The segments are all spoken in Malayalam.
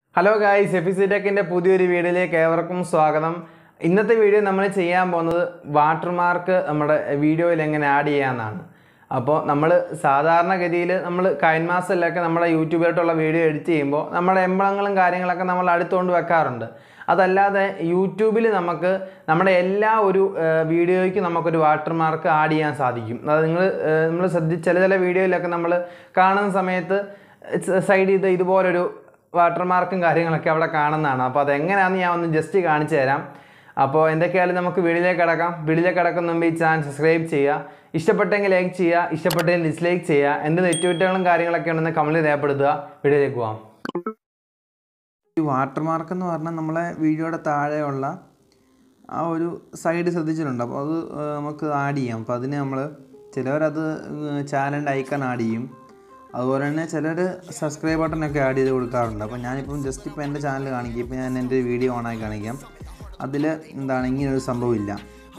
ഹലോ ഗായ്സ് എഫിസി ടെക്കിൻ്റെ പുതിയൊരു വീഡിയോയിലേക്ക് ഏവർക്കും സ്വാഗതം ഇന്നത്തെ വീഡിയോ നമ്മൾ ചെയ്യാൻ പോകുന്നത് വാട്ടർമാർക്ക് നമ്മുടെ വീഡിയോയിൽ എങ്ങനെ ആഡ് ചെയ്യാമെന്നാണ് അപ്പോൾ നമ്മൾ സാധാരണഗതിയിൽ നമ്മൾ കൈൻമാസിലൊക്കെ നമ്മുടെ യൂട്യൂബിലോട്ടുള്ള വീഡിയോ എഡിറ്റ് ചെയ്യുമ്പോൾ നമ്മുടെ എംബ്ലങ്ങളും കാര്യങ്ങളൊക്കെ നമ്മൾ അടുത്തുകൊണ്ട് വെക്കാറുണ്ട് അതല്ലാതെ യൂട്യൂബിൽ നമുക്ക് നമ്മുടെ എല്ലാ ഒരു ഏഹ്, വീഡിയോയ്ക്ക് നമുക്കൊരു വാട്ടർമാർക്ക് ആഡ് ചെയ്യാൻ സാധിക്കും അത് നിങ്ങൾ നമ്മൾ ശ്രദ്ധിച്ച് ചില ചില വീഡിയോയിലൊക്കെ നമ്മൾ കാണുന്ന സമയത്ത് സൈഡ് ചെയ്ത് ഇതുപോലൊരു വാട്ടർമാർക്കും കാര്യങ്ങളൊക്കെ അവിടെ കാണുന്നതാണ് അപ്പോൾ അതെങ്ങനെയാണെന്ന് ഞാൻ ഒന്ന് ജസ്റ്റ് കാണിച്ചു തരാം അപ്പോൾ എന്തൊക്കെയായാലും നമുക്ക് വീഡിയോയിലേക്ക് കിടക്കാം വീഡിയോയിലേക്ക് കിടക്കുന്ന മുമ്പ് ഈ ചാനൽ സബ്സ്ക്രൈബ് ചെയ്യുക ഇഷ്ടപ്പെട്ടെങ്കിൽ ലൈക്ക് ചെയ്യുക ഇഷ്ടപ്പെട്ടെങ്കിൽ ഡിസ്ലൈക്ക് ചെയ്യുക എന്ത് നെറ്റുകുറ്റങ്ങളും കാര്യങ്ങളൊക്കെ ഉണ്ടെന്ന് കമൻറ്റ് രേഖപ്പെടുത്തുക വീഡിയോയിലേക്ക് പോകാം ഈ വാട്ടർമാർക്ക് എന്ന് പറഞ്ഞാൽ നമ്മളെ വീഡിയോയുടെ താഴെയുള്ള ആ ഒരു സൈഡ് ശ്രദ്ധിച്ചിട്ടുണ്ട് അപ്പോൾ അത് ഏഹ്, നമുക്ക് ആഡ് ചെയ്യാം അപ്പോൾ അതിന് നമ്മൾ ചിലവരത് ചാനലിൻ്റെ ഐക്കൺ ആഡ് ചെയ്യും അതുപോലെ തന്നെ ചിലർ സബ്സ്ക്രൈബ് ബട്ടനൊക്കെ ആഡ് ചെയ്ത് കൊടുക്കാറുണ്ട് അപ്പോൾ ഞാനിപ്പം ജസ്റ്റ് ഇപ്പോൾ എൻ്റെ ചാനൽ കാണിക്കും ഇപ്പോൾ ഞാൻ എൻ്റെ വീഡിയോ ഓണാക്കി കാണിക്കാം അതിൽ എന്താണ് ഇങ്ങനൊരു സംഭവമില്ല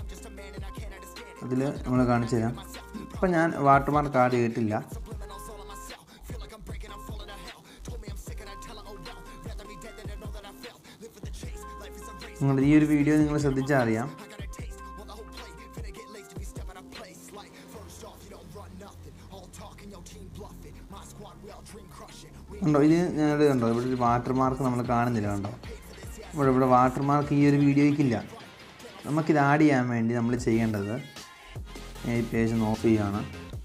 അതിൽ നമ്മൾ കാണിച്ചു തരാം ഇപ്പം ഞാൻ വാട്ടർമാർക്ക് ആഡ് ചെയ്തിട്ടില്ല നിങ്ങൾ ഈ ഒരു വീഡിയോ നിങ്ങൾ ശ്രദ്ധിച്ചാൽ അറിയാം ഉണ്ടോ ഇത് ഞങ്ങൾ കണ്ടോ ഇവിടെ ഒരു വാട്ടർ മാർക്ക് നമ്മൾ കാണുന്നില്ല കണ്ടോ ഇവിടെ ഇവിടെ വാട്ടർ മാർക്ക് ഈ ഒരു വീഡിയോയ്ക്കില്ല നമുക്കിത് ആഡ് ചെയ്യാൻ വേണ്ടി നമ്മൾ ചെയ്യേണ്ടത് ഞാൻ ഈ പേജ് ഒന്ന് ഓഫ് ചെയ്യുകയാണ്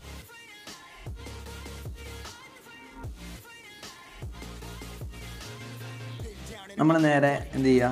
നമ്മൾ നേരെ എന്ത് ചെയ്യുക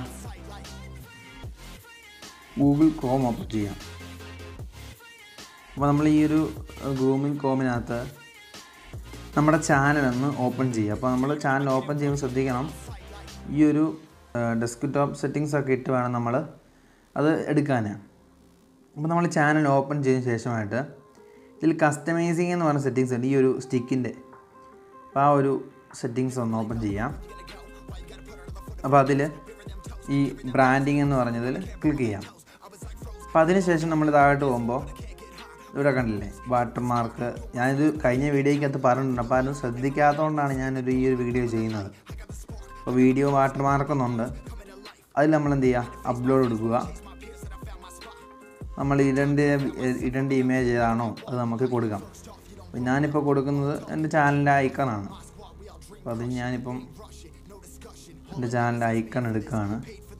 ഗൂഗിൾ ക്രോം ഓപ്പൺ ചെയ്യാം അപ്പോൾ നമ്മൾ ഈ ഒരു ഗൂഗിൾ ക്രോമിനകത്ത് നമ്മുടെ ചാനൽ ഒന്ന് ഓപ്പൺ ചെയ്യുക അപ്പോൾ നമ്മൾ ചാനൽ ഓപ്പൺ ചെയ്യുമ്പോൾ ശ്രദ്ധിക്കണം ഈ ഒരു ഡെസ്ക്ടോപ്പ് സെറ്റിങ്സ് ഒക്കെ ഇട്ട് വേണം നമ്മൾ അത് എടുക്കാൻ അപ്പോൾ നമ്മൾ ചാനൽ ഓപ്പൺ ചെയ്തതിന് ശേഷമായിട്ട് ഇതിൽ കസ്റ്റമൈസിങ് എന്ന് പറഞ്ഞ സെറ്റിങ്സ് ഉണ്ട് ഈ ഒരു സ്റ്റിക്കിൻ്റെ അപ്പോൾ ആ ഒരു സെറ്റിങ്സ് ഒന്ന് ഓപ്പൺ ചെയ്യാം അപ്പോൾ അതിൽ ഈ ബ്രാൻഡിങ് എന്ന് പറഞ്ഞതിൽ ക്ലിക്ക് ചെയ്യാം അപ്പോൾ അതിനുശേഷം നമ്മൾ താഴോട്ട് പോകുമ്പോൾ ഇവിടെ കണ്ടില്ലേ വാട്ടർ മാർക്ക് ഞാനിത് കഴിഞ്ഞ വീഡിയോയ്ക്കകത്ത് പറഞ്ഞിട്ടുണ്ട് അപ്പോൾ അത് ശ്രദ്ധിക്കാത്തതുകൊണ്ടാണ് ഞാനൊരു ഈ ഒരു വീഡിയോ ചെയ്യുന്നത് അപ്പോൾ വീഡിയോ വാട്ടർ മാർക്കൊന്നുണ്ട് അതിൽ നമ്മൾ എന്ത് ചെയ്യുക അപ്ലോഡ് കൊടുക്കുക നമ്മൾ ഇടേണ്ട ഇടേണ്ട ഇമേജ് ഏതാണോ അത് നമുക്ക് കൊടുക്കാം അപ്പോൾ ഞാനിപ്പോൾ കൊടുക്കുന്നത് എൻ്റെ ചാനലിൻ്റെ ഐക്കണാണ് അപ്പോൾ അത് ഞാനിപ്പം എൻ്റെ ചാനലിൻ്റെ ഐക്കൺ എടുക്കുകയാണ്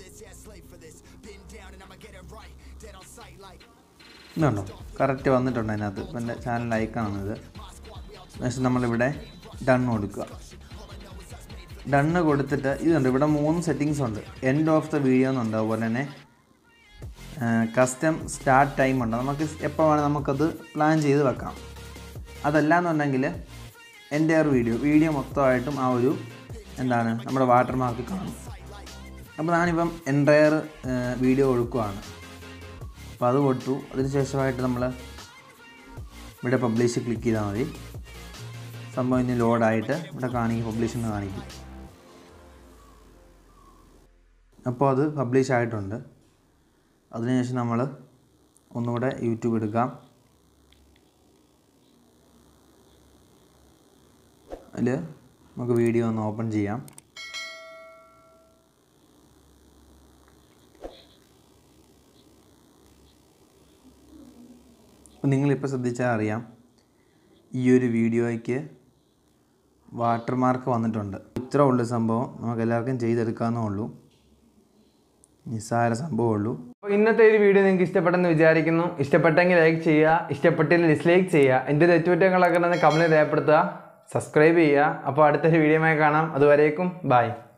ഇതുണ്ടോ കറക്റ്റ് വന്നിട്ടുണ്ട് അതിനകത്ത് ഇപ്പം എൻ്റെ ചാനലിൻ്റെ ഐക്കണാണിത് പക്ഷേ നമ്മളിവിടെ ഡൺ കൊടുക്കുക ഡണ്ണ് കൊടുത്തിട്ട് ഇതുണ്ട് ഇവിടെ മൂന്ന് സെറ്റിങ്സ് ഉണ്ട് എൻഡ് ഓഫ് ദ വീഡിയോ എന്നുണ്ട് അതുപോലെ തന്നെ കസ്റ്റം സ്റ്റാർട്ട് ടൈം ഉണ്ട് നമുക്ക് എപ്പോൾ വേണം നമുക്കത് പ്ലാൻ ചെയ്ത് വെക്കാം അതല്ല എന്നുണ്ടെങ്കിൽ എൻ്റെ ഒരു വീഡിയോ വീഡിയോ മൊത്തമായിട്ടും ആ ഒരു എന്താണ് നമ്മുടെ വാട്ടർ മാർക്ക് കാണും അപ്പോൾ ഞാനിപ്പം എൻറ്റയർ വീഡിയോ കൊടുക്കുവാണ് അപ്പോൾ അത് കൊടുത്തു അതിന് ശേഷമായിട്ട് നമ്മൾ ഇവിടെ പബ്ലിഷ് ക്ലിക്ക് ചെയ്താൽ മതി സംഭവം ഇനി ലോഡായിട്ട് ഇവിടെ കാണിക്കും പബ്ലിഷ് എന്ന് കാണിക്കും അപ്പോൾ അത് പബ്ലിഷ് ആയിട്ടുണ്ട് അതിനുശേഷം നമ്മൾ ഒന്നുകൂടെ യൂട്യൂബ് എടുക്കാം അതിൽ നമുക്ക് വീഡിയോ ഒന്ന് ഓപ്പൺ ചെയ്യാം അപ്പം നിങ്ങളിപ്പോൾ ശ്രദ്ധിച്ചാൽ അറിയാം ഈ ഒരു വീഡിയോയ്ക്ക് വാട്ടർ മാർക്ക് വന്നിട്ടുണ്ട് ഇത്ര ഉള്ള സംഭവം നമുക്ക് എല്ലാവർക്കും ചെയ്തെടുക്കാവുന്നേ ഉള്ളൂ നിസ്സാര സംഭവമുള്ളൂ അപ്പോൾ ഇന്നത്തെ ഒരു വീഡിയോ നിങ്ങൾക്ക് ഇഷ്ടപ്പെട്ടെന്ന് വിചാരിക്കുന്നു ഇഷ്ടപ്പെട്ടെങ്കിൽ ലൈക്ക് ചെയ്യുക ഇഷ്ടപ്പെട്ടില്ല ഡിസ്ലൈക്ക് ചെയ്യുക എന്ത് തെറ്റുകുറ്റങ്ങളൊക്കെ ഉണ്ടെന്ന് കമൻറ്റ് രേഖപ്പെടുത്തുക സബ്സ്ക്രൈബ് ചെയ്യുക അപ്പോൾ അടുത്തൊരു വീഡിയോയുമായി കാണാം അതുവരേക്കും ബൈ